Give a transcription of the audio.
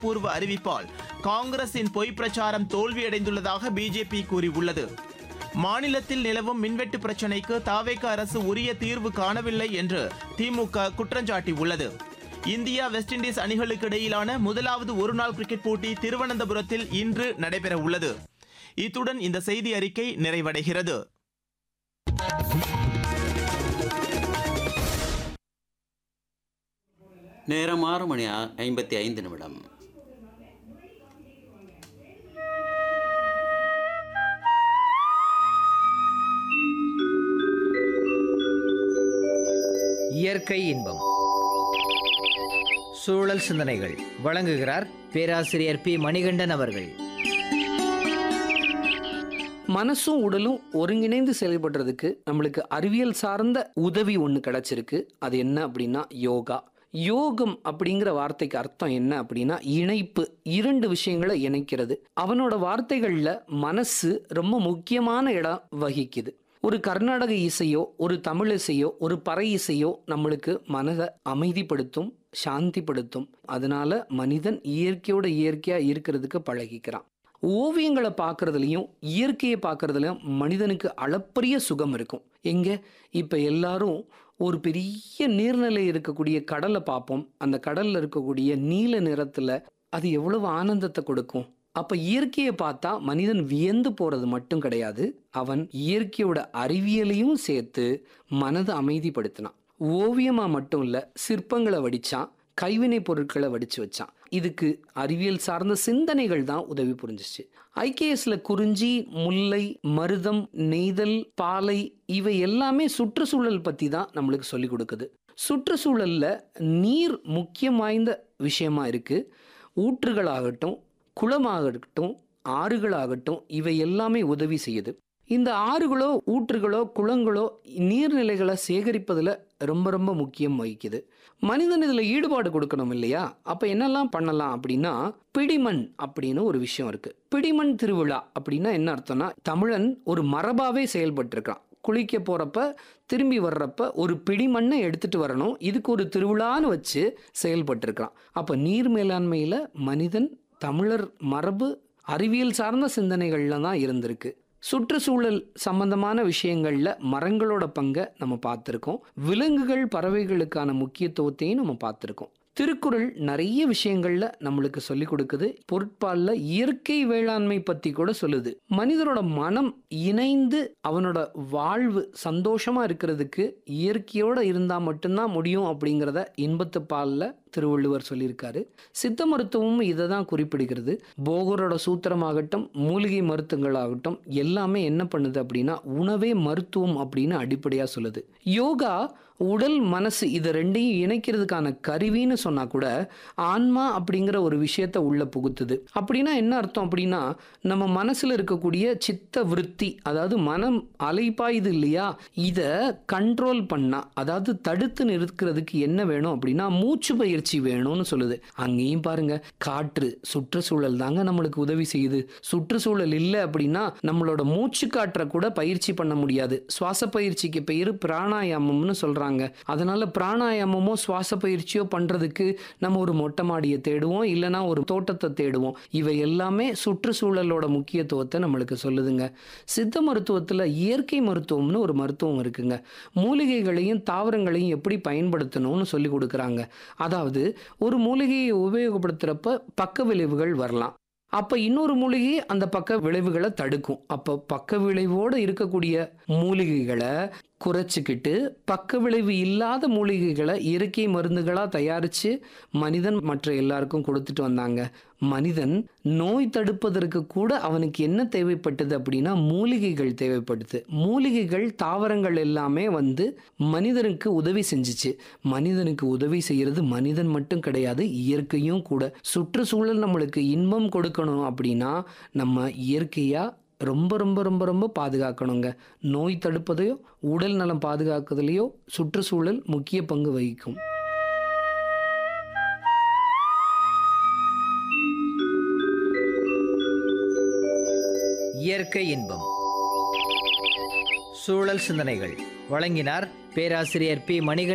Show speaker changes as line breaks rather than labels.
பூர்வ அறிவிப்பால் காங்கிரசின் பொய் பிரச்சாரம் தோல்வியடைந்துள்ளதாக பிஜேபி கூறியுள்ளது மாநிலத்தில் நிலவும் மின்வெட்டு பிரச்சினைக்கு தாவேக அரசு உரிய தீர்வு காணவில்லை என்று திமுக குற்றஞ்சாட்டியுள்ளது இந்தியா வெஸ்ட் இண்டீஸ் அணிகளுக்கு இடையிலான முதலாவது ஒருநாள் கிரிக்கெட் போட்டி திருவனந்தபுரத்தில் இன்று நடைபெறவுள்ளது இத்துடன் இந்த செய்தி அறிக்கை நிறைவடைகிறது
நேரம் ஆறு மணி ஆ- ஐம்பத்தி ஐந்து நிமிடம்
இயற்கை இன்பம் சூழல் சிந்தனைகள் வழங்குகிறார் பேராசிரியர் பி மணிகண்டன் அவர்கள்
மனசும் உடலும் ஒருங்கிணைந்து செயல்படுறதுக்கு நம்மளுக்கு அறிவியல் சார்ந்த உதவி ஒன்று கிடைச்சிருக்கு அது என்ன அப்படின்னா யோகா யோகம் அப்படிங்கிற வார்த்தைக்கு அர்த்தம் என்ன அப்படின்னா இணைப்பு இரண்டு விஷயங்களை இணைக்கிறது அவனோட வார்த்தைகளில் மனசு ரொம்ப முக்கியமான இடம் வகிக்குது ஒரு கர்நாடக இசையோ ஒரு தமிழ் இசையோ ஒரு பறை இசையோ நம்மளுக்கு மனதை அமைதிப்படுத்தும் சாந்திப்படுத்தும் அதனால மனிதன் இயற்கையோட இயற்கையா இருக்கிறதுக்கு பழகிக்கிறான் ஓவியங்களை பார்க்கறதுலையும் இயற்கையை பார்க்கறதுலையும் மனிதனுக்கு அளப்பரிய சுகம் இருக்கும் எங்க இப்போ எல்லாரும் ஒரு பெரிய நீர்நிலை இருக்கக்கூடிய கடலை பார்ப்போம் அந்த கடல்ல இருக்கக்கூடிய நீல நிறத்துல அது எவ்வளவு ஆனந்தத்தை கொடுக்கும் அப்ப இயற்கையை பார்த்தா மனிதன் வியந்து போறது மட்டும் கிடையாது அவன் இயற்கையோட அறிவியலையும் சேர்த்து மனதை அமைதிப்படுத்தினான் ஓவியமா மட்டும் இல்ல சிற்பங்களை வடிச்சான் கைவினை பொருட்களை வடிச்சு வச்சான் இதுக்கு அறிவியல் சார்ந்த சிந்தனைகள் தான் உதவி புரிஞ்சிச்சு ஐகேஎஸ்ல குறிஞ்சி முல்லை மருதம் நெய்தல் பாலை இவை எல்லாமே சுற்றுச்சூழல் பத்தி தான் நம்மளுக்கு சொல்லி கொடுக்குது சுற்றுச்சூழல்ல நீர் முக்கியம் வாய்ந்த விஷயமா இருக்கு ஊற்றுகளாகட்டும் குளமாகட்டும் ஆறுகளாகட்டும் இவை எல்லாமே உதவி செய்யுது இந்த ஆறுகளோ ஊற்றுகளோ குளங்களோ நீர்நிலைகளை சேகரிப்பதில் ரொம்ப ரொம்ப முக்கியம் வகிக்குது மனிதன் இதில் ஈடுபாடு கொடுக்கணும் இல்லையா அப்போ என்னெல்லாம் பண்ணலாம் அப்படின்னா பிடிமண் அப்படின்னு ஒரு விஷயம் இருக்கு பிடிமண் திருவிழா அப்படின்னா என்ன அர்த்தம்னா தமிழன் ஒரு மரபாவே செயல்பட்டிருக்கான் குளிக்க போறப்ப திரும்பி வர்றப்ப ஒரு பிடி மண்ணை எடுத்துட்டு வரணும் இதுக்கு ஒரு திருவிழான்னு வச்சு செயல்பட்டிருக்கான் அப்ப நீர் மேலாண்மையில மனிதன் தமிழர் மரபு அறிவியல் சார்ந்த சிந்தனைகள்ல தான் இருந்திருக்கு சுற்றுச்சூழல் சம்பந்தமான விஷயங்கள்ல மரங்களோட பங்கை நம்ம பார்த்துருக்கோம் விலங்குகள் பறவைகளுக்கான முக்கியத்துவத்தையும் நம்ம பார்த்துருக்கோம் திருக்குறள் நிறைய விஷயங்கள்ல நம்மளுக்கு சொல்லி கொடுக்குது பொருட்பால்ல இயற்கை வேளாண்மை பத்தி கூட சொல்லுது மனிதனோட மனம் இணைந்து அவனோட வாழ்வு சந்தோஷமா இருக்கிறதுக்கு இயற்கையோட இருந்தா மட்டும்தான் முடியும் அப்படிங்கிறத இன்பத்து பால்ல திருவள்ளுவர் சொல்லியிருக்காரு சித்த மருத்துவமும் இதை தான் குறிப்பிடுகிறது போகரோட சூத்திரமாகட்டும் மூலிகை மருத்துவங்களாகட்டும் எல்லாமே என்ன பண்ணுது அப்படின்னா உணவே மருத்துவம் அப்படின்னு அடிப்படையாக சொல்லுது யோகா உடல் மனசு இது ரெண்டையும் இணைக்கிறதுக்கான கருவின்னு சொன்னா கூட ஆன்மா அப்படிங்கிற ஒரு விஷயத்த உள்ள புகுத்துது அப்படின்னா என்ன அர்த்தம் அப்படின்னா நம்ம மனசுல இருக்கக்கூடிய சித்த விருத்தி அதாவது மனம் அலைப்பாயுது இல்லையா இதை கண்ட்ரோல் பண்ணா அதாவது தடுத்து நிறுத்துறதுக்கு என்ன வேணும் அப்படின்னா மூச்சு பயிற்சி வேணும்னு சொல்லுது அங்கேயும் பாருங்க காற்று சுற்றுச்சூழல் தாங்க நம்மளுக்கு உதவி செய்யுது சுற்றுச்சூழல் இல்லை அப்படின்னா நம்மளோட மூச்சு காற்றை கூட பயிற்சி பண்ண முடியாது சுவாச பயிற்சிக்கு பெயர் பிராணாயாமம்னு சொல்றாங்க அதனால பிராணாயாமமோ சுவாச பயிற்சியோ பண்றதுக்கு நம்ம ஒரு மொட்டை மாடியை தேடுவோம் இல்லைன்னா ஒரு தோட்டத்தை தேடுவோம் இவை எல்லாமே சுற்றுச்சூழலோட முக்கியத்துவத்தை நம்மளுக்கு சொல்லுதுங்க சித்த மருத்துவத்தில் இயற்கை மருத்துவம்னு ஒரு மருத்துவம் இருக்குங்க மூலிகைகளையும் தாவரங்களையும் எப்படி பயன்படுத்தணும்னு சொல்லி கொடுக்குறாங்க அதாவது ஒரு மூலிகையை உபயோகப்படுத்துகிறப்ப பக்க விளைவுகள் வரலாம் அப்போ இன்னொரு மூலிகை அந்த பக்க விளைவுகளை தடுக்கும் அப்போ பக்க விளைவோடு இருக்கக்கூடிய மூலிகைகளை குறைச்சிக்கிட்டு பக்க விளைவு இல்லாத மூலிகைகளை இயற்கை மருந்துகளாக தயாரித்து மனிதன் மற்ற எல்லாருக்கும் கொடுத்துட்டு வந்தாங்க மனிதன் நோய் தடுப்பதற்கு கூட அவனுக்கு என்ன தேவைப்பட்டது அப்படின்னா மூலிகைகள் தேவைப்படுது மூலிகைகள் தாவரங்கள் எல்லாமே வந்து மனிதனுக்கு உதவி செஞ்சுச்சு மனிதனுக்கு உதவி செய்யறது மனிதன் மட்டும் கிடையாது இயற்கையும் கூட சுற்றுச்சூழல் நம்மளுக்கு இன்பம் கொடுக்கணும் அப்படின்னா நம்ம இயற்கையா ரொம்ப ரொம்ப ரொம்ப ரொம்ப பாதுகாக்கணுங்க நோய் தடுப்பதையோ உடல் நலம் பாதுகாக்கிறதுலையோ சுற்றுச்சூழல் முக்கிய பங்கு வகிக்கும்
இயற்கை இன்பம் சூழல் சிந்தனைகள் வழங்கினார் பேராசிரியர் பி மணிகண்டன்